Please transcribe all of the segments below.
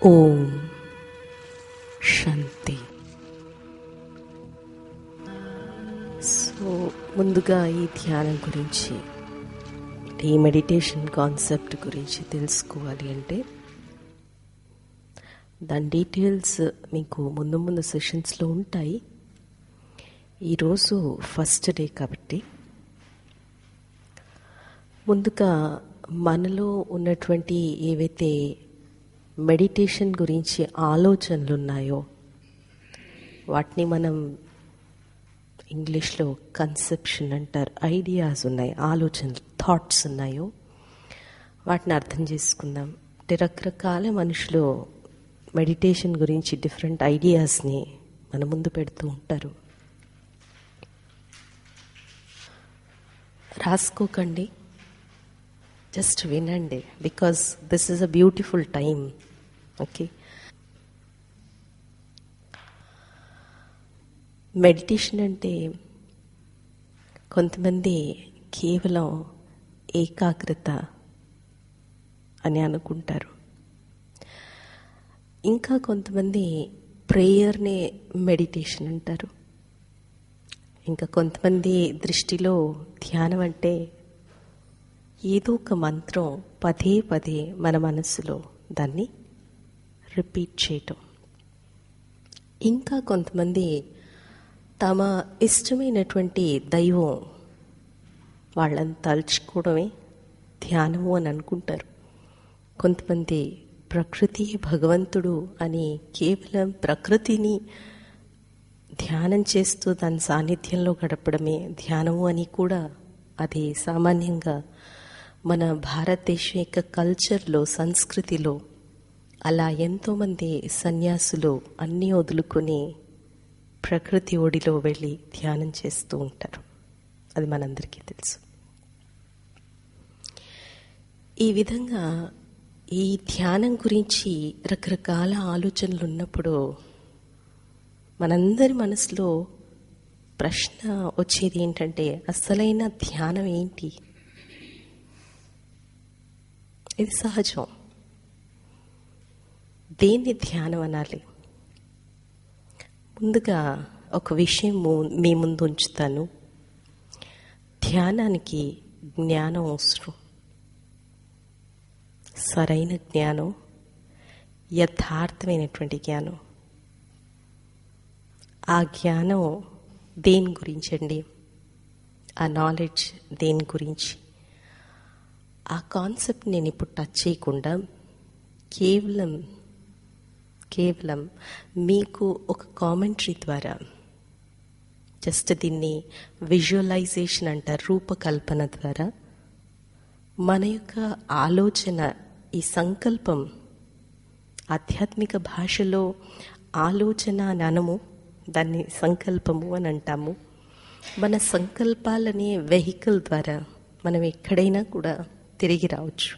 ఓం శాంతి so ముందుగా ఈ ధ్యానం గురించి ఈ మెడిటేషన్ కాన్సెప్ట్ గురించి తెలుసుకోవాలి అంటే దాని డీటెయిల్స్ మీకు ముందు ముందు సెషన్స్లో ఉంటాయి ఈరోజు ఫస్ట్ డే కాబట్టి ముందుగా మనలో ఉన్నటువంటి ఏవైతే మెడిటేషన్ గురించి ఆలోచనలు ఉన్నాయో వాటిని మనం ఇంగ్లీష్లో కన్సెప్షన్ అంటారు ఐడియాస్ ఉన్నాయి ఆలోచనలు థాట్స్ ఉన్నాయో వాటిని అర్థం చేసుకుందాం అంటే రకరకాల మనుషులు మెడిటేషన్ గురించి డిఫరెంట్ ఐడియాస్ని మన ముందు పెడుతూ ఉంటారు రాసుకోకండి జస్ట్ వినండి because this is a beautiful time okay meditation అంటే కొంతమంది కేవలం ఏకాగ్రత అని అనుకుంటారు ఇంకా కొంతమంది ప్రేయర్నే మెడిటేషన్ అంటారు ఇంకా కొంతమంది దృష్టిలో ధ్యానం అంటే ఏదో ఒక మంత్రం పదే పదే మన మనస్సులో దాన్ని రిపీట్ చేయటం ఇంకా కొంతమంది తమ ఇష్టమైనటువంటి దైవం వాళ్ళని తలుచుకోవడమే ధ్యానము అని అనుకుంటారు కొంతమంది ప్రకృతి భగవంతుడు అని కేవలం ప్రకృతిని ధ్యానం చేస్తూ దాని సాన్నిధ్యంలో గడపడమే ధ్యానము అని కూడా అది సామాన్యంగా మన భారతదేశం యొక్క కల్చర్లో సంస్కృతిలో అలా ఎంతోమంది సన్యాసులు అన్నీ వదులుకొని ప్రకృతి ఒడిలో వెళ్ళి ధ్యానం చేస్తూ ఉంటారు అది మనందరికీ తెలుసు ఈ విధంగా ఈ ధ్యానం గురించి రకరకాల ఆలోచనలు ఉన్నప్పుడు మనందరి మనసులో ప్రశ్న వచ్చేది ఏంటంటే అసలైన ధ్యానం ఏంటి ఇది సహజం దేన్ని ధ్యానం అనాలి ముందుగా ఒక విషయం మీ ముందు ఉంచుతాను ధ్యానానికి జ్ఞానం అవసరం సరైన జ్ఞానం యథార్థమైనటువంటి జ్ఞానం ఆ జ్ఞానం దేని గురించి అండి ఆ నాలెడ్జ్ దేని గురించి ఆ కాన్సెప్ట్ నేను ఇప్పుడు టచ్ చేయకుండా కేవలం కేవలం మీకు ఒక కామెంటరీ ద్వారా జస్ట్ దీన్ని విజువలైజేషన్ అంటారు రూపకల్పన ద్వారా మన యొక్క ఆలోచన ఈ సంకల్పం ఆధ్యాత్మిక భాషలో ఆలోచన అని అనము దాన్ని సంకల్పము అని అంటాము మన సంకల్పాలనే వెహికల్ ద్వారా మనం ఎక్కడైనా కూడా తిరిగి రావచ్చు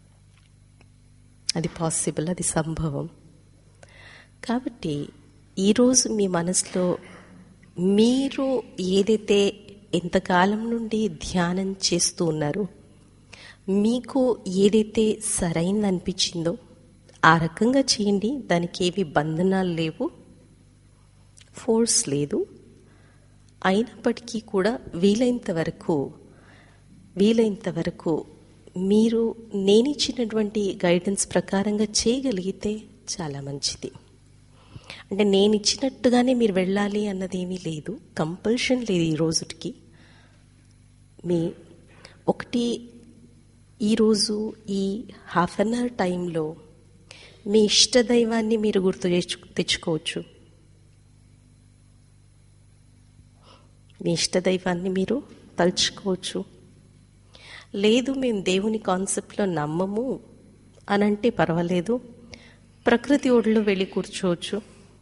అది పాసిబుల్ అది సంభవం కాబట్టి ఈరోజు మీ మనసులో మీరు ఏదైతే ఎంతకాలం నుండి ధ్యానం చేస్తూ ఉన్నారో మీకు ఏదైతే సరైనది అనిపించిందో ఆ రకంగా చేయండి దానికి ఏవి బంధనాలు లేవు ఫోర్స్ లేదు అయినప్పటికీ కూడా వీలైనంత వరకు వీలైనంత వరకు మీరు నేనిచ్చినటువంటి గైడెన్స్ ప్రకారంగా చేయగలిగితే చాలా మంచిది అంటే నేను ఇచ్చినట్టుగానే మీరు వెళ్ళాలి అన్నదేమీ లేదు కంపల్షన్ లేదు ఈ రోజుకి మీ ఒకటి ఈరోజు ఈ హాఫ్ అన్ అవర్ టైంలో మీ ఇష్టదైవాన్ని మీరు గుర్తు తెచ్చుకోవచ్చు మీ ఇష్టదైవాన్ని మీరు తలుచుకోవచ్చు లేదు మేము దేవుని కాన్సెప్ట్లో నమ్మము అని అంటే పర్వాలేదు ప్రకృతి ఒడిలో వెళ్ళి కూర్చోవచ్చు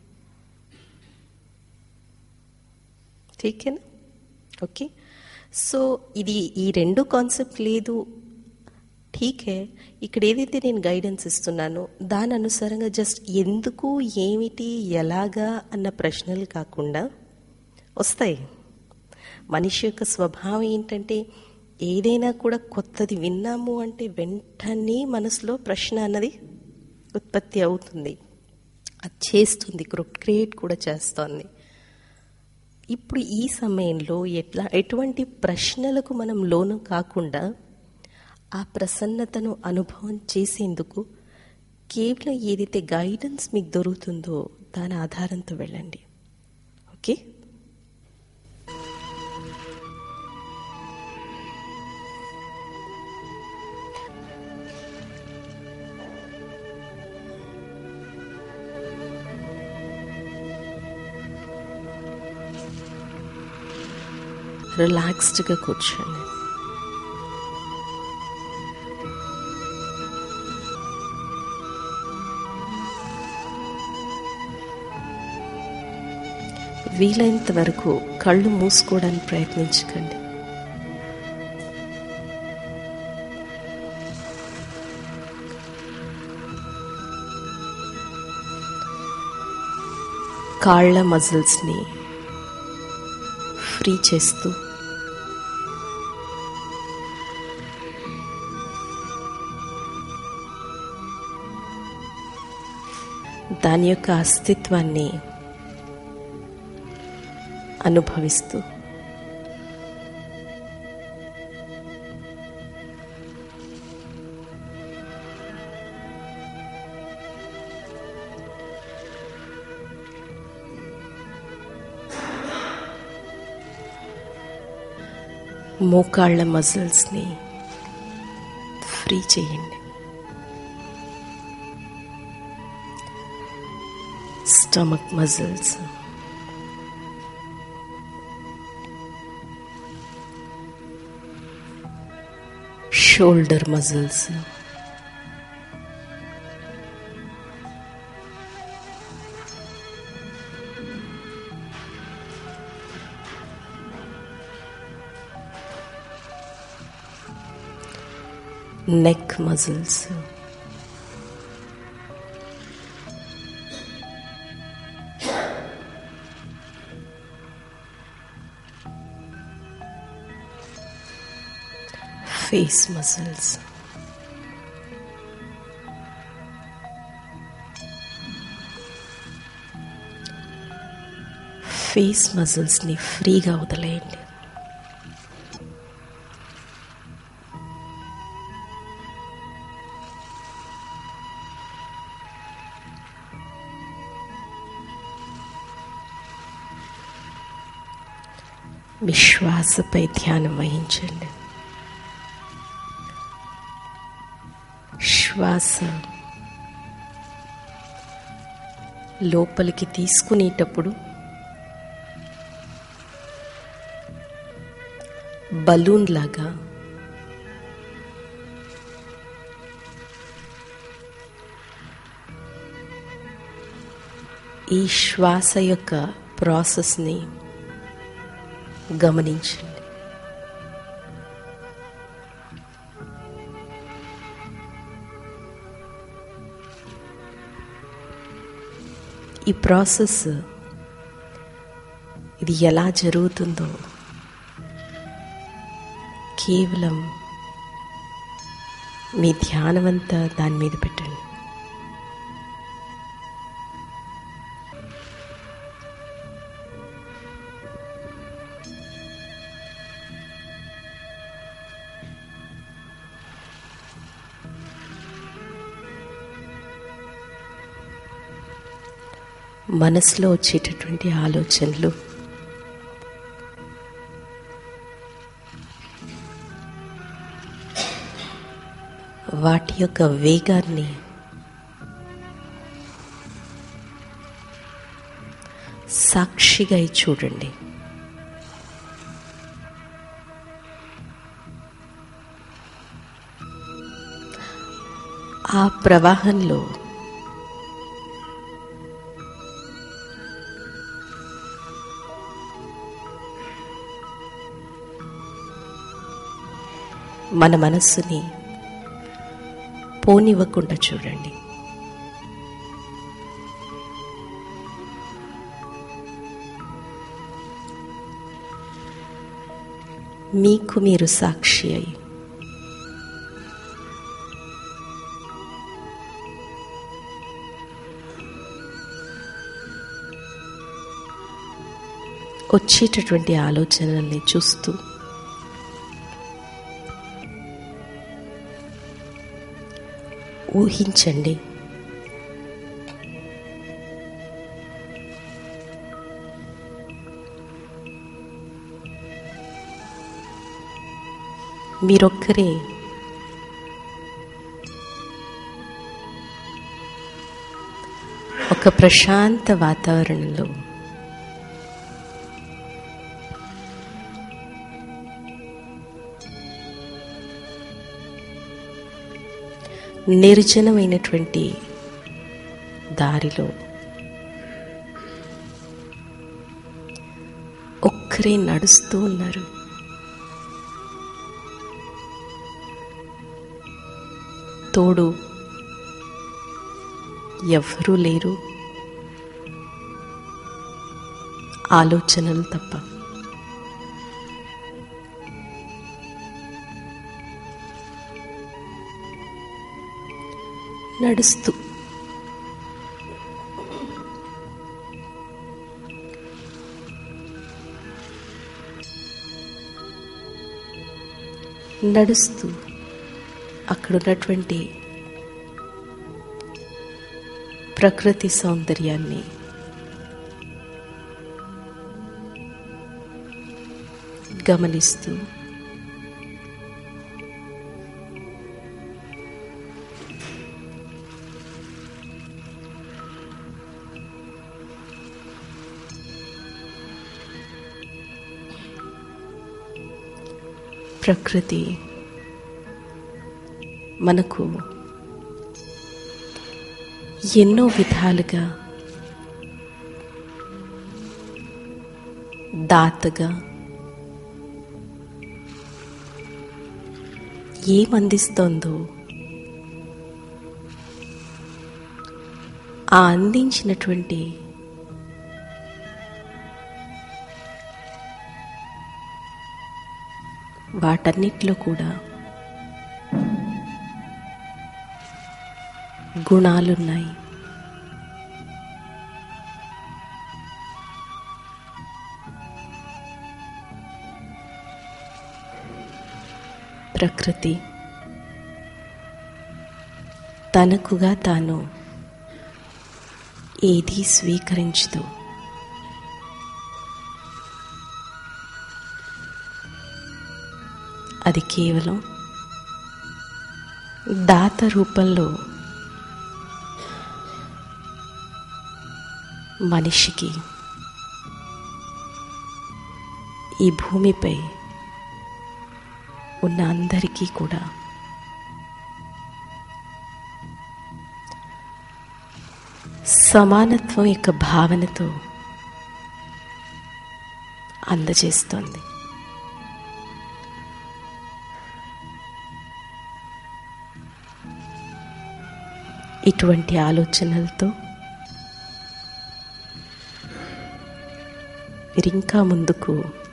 ఠీకేనా ఓకే సో ఇది ఈ రెండు కాన్సెప్ట్ లేదు ఠీకే ఇక్కడ ఏదైతే నేను గైడెన్స్ ఇస్తున్నానో దాని అనుసారంగా జస్ట్ ఎందుకు ఏమిటి ఎలాగా అన్న ప్రశ్నలు కాకుండా వస్తాయి మనిషి యొక్క స్వభావం ఏంటంటే ఏదైనా కూడా కొత్తది విన్నాము అంటే వెంటనే మనసులో ప్రశ్న అన్నది ఉత్పత్తి అవుతుంది అది చేస్తుంది క్రియేట్ కూడా చేస్తోంది ఇప్పుడు ఈ సమయంలో ఎట్లా ఎటువంటి ప్రశ్నలకు మనం లోను కాకుండా ఆ ప్రసన్నతను అనుభవం చేసేందుకు కేవలం ఏదైతే గైడెన్స్ మీకు దొరుకుతుందో దాని ఆధారంతో వెళ్ళండి ఓకే రిలాక్స్డ్గా కూర్చోండి వీలైనంత వరకు కళ్ళు మూసుకోవడానికి ప్రయత్నించకండి కాళ్ళ మజిల్స్ని ఫ్రీ చేస్తూ దాని యొక్క అస్తిత్వాన్ని అనుభవిస్తూ మోకాళ్ళ మజిల్స్ని ఫ్రీ చేయండి stomach muscles shoulder muscles neck muscles face muscles face మజిల్స్ని ఫ్రీగా వదిలేయండి మీ శ్వాసపై ధ్యానం వహించండి శ్వాస లోపలికి తీసుకునేటప్పుడు బలూన్ లాగా ఈ శ్వాస యొక్క ప్రాసెస్ని గమనించండి ఈ ప్రాసెస్ ఇది ఎలా జరుగుతుందో కేవలం మీ ధ్యానమంతా దాని మీద పెట్టండి మనసులో వచ్చేటటువంటి ఆలోచనలు వాటి యొక్క వేగాన్ని సాక్షిగా చూడండి ఆ ప్రవాహంలో మన మనస్సుని పోనివ్వకుండా చూడండి మీకు మీరు సాక్షి అయి వచ్చేటటువంటి ఆలోచనల్ని చూస్తూ ఊహించండి మీరొక్కరే ఒక ప్రశాంత వాతావరణంలో నిర్జనమైనటువంటి దారిలో ఒక్కరే నడుస్తూ ఉన్నారు తోడు ఎవ్వరూ లేరు ఆలోచనలు తప్ప నడుస్తూ నడుస్తూ అక్కడ ఉన్నటువంటి ప్రకృతి సౌందర్యాన్ని గమనిస్తూ ప్రకృతి మనకు ఎన్నో విధాలుగా దాతగా ఏమందిస్తోందో ఆ అందించినటువంటి వాటన్నిటిలో కూడా గుణాలున్నాయి ప్రకృతి తనకుగా తాను ఏదీ స్వీకరించదు అది కేవలం దాత రూపంలో మనిషికి ఈ భూమిపై ఉన్న అందరికీ కూడా సమానత్వం యొక్క భావనతో అందజేస్తోంది ఇటువంటి ఆలోచనలతో మీరింకా ముందుకు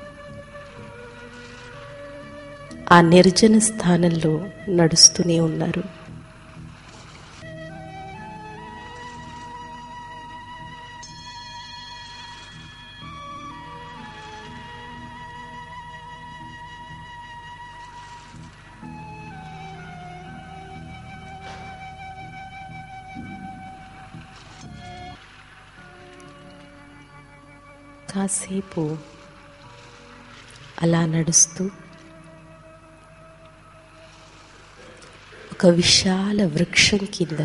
ఆ నిర్జన స్థానంలో నడుస్తూనే ఉన్నారు కాసేపు అలా నడుస్తూ ఒక విశాల వృక్షం కింద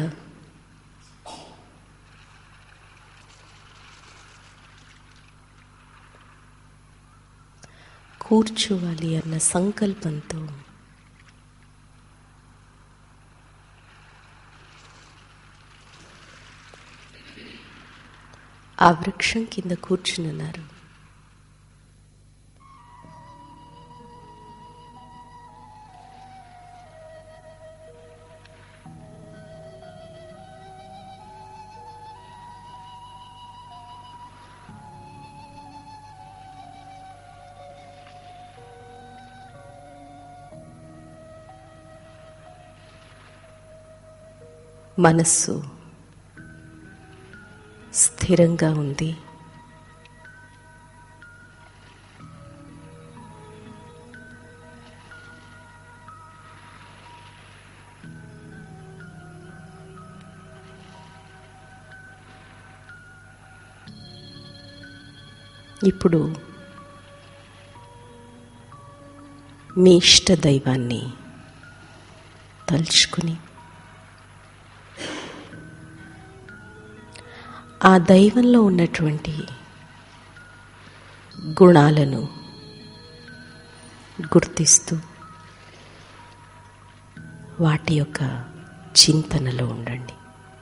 కూర్చోవాలి అన్న సంకల్పంతో ఆ వృక్షం కింద కూర్చునున్నారు మనస్సు స్థిరంగా ఉంది ఇప్పుడు మీ ఇష్ట దైవాన్ని తలుచుకుని ఆ దైవంలో ఉన్నటువంటి గుణాలను గుర్తిస్తూ వాటి యొక్క చింతనలో ఉండండి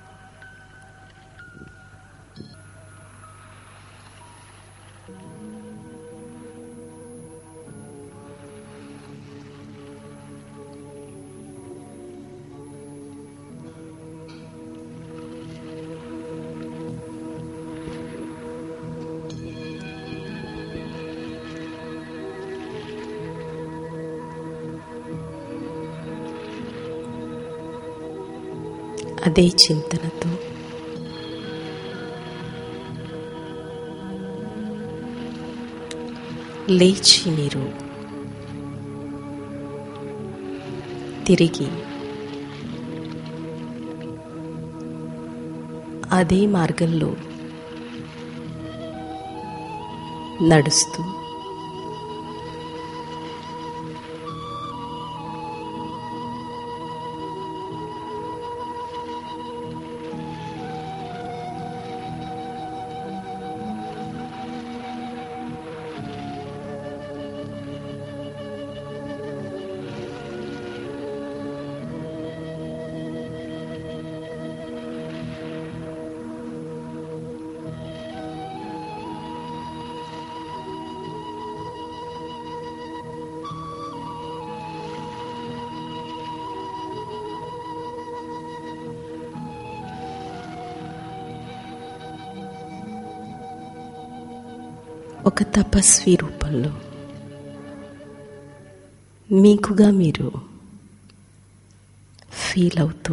అదే చింతనతో లేచి మీరు తిరిగి అదే మార్గంలో నడుస్తూ ఒక తపస్వి రూపంలో మీకుగా మీరు ఫీల్ అవుతూ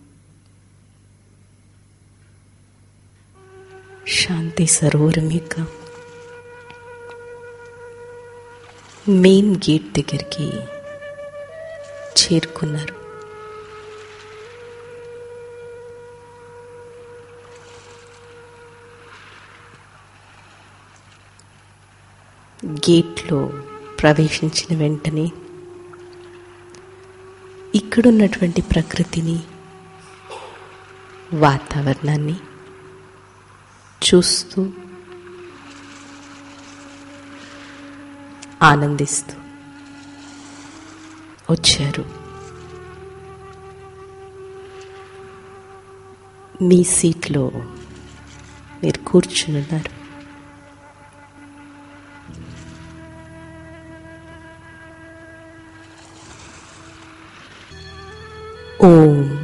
శాంతి సరోవరం యొక్క మెయిన్ గేట్ దగ్గరికి చేరుకున్నారు గేట్లో ప్రవేశించిన వెంటనే ఇక్కడున్నటువంటి ప్రకృతిని వాతావరణాన్ని చూస్తూ ఆనందిస్తూ వచ్చారు మీ సీట్లో మీరు కూర్చునున్నారు ఓం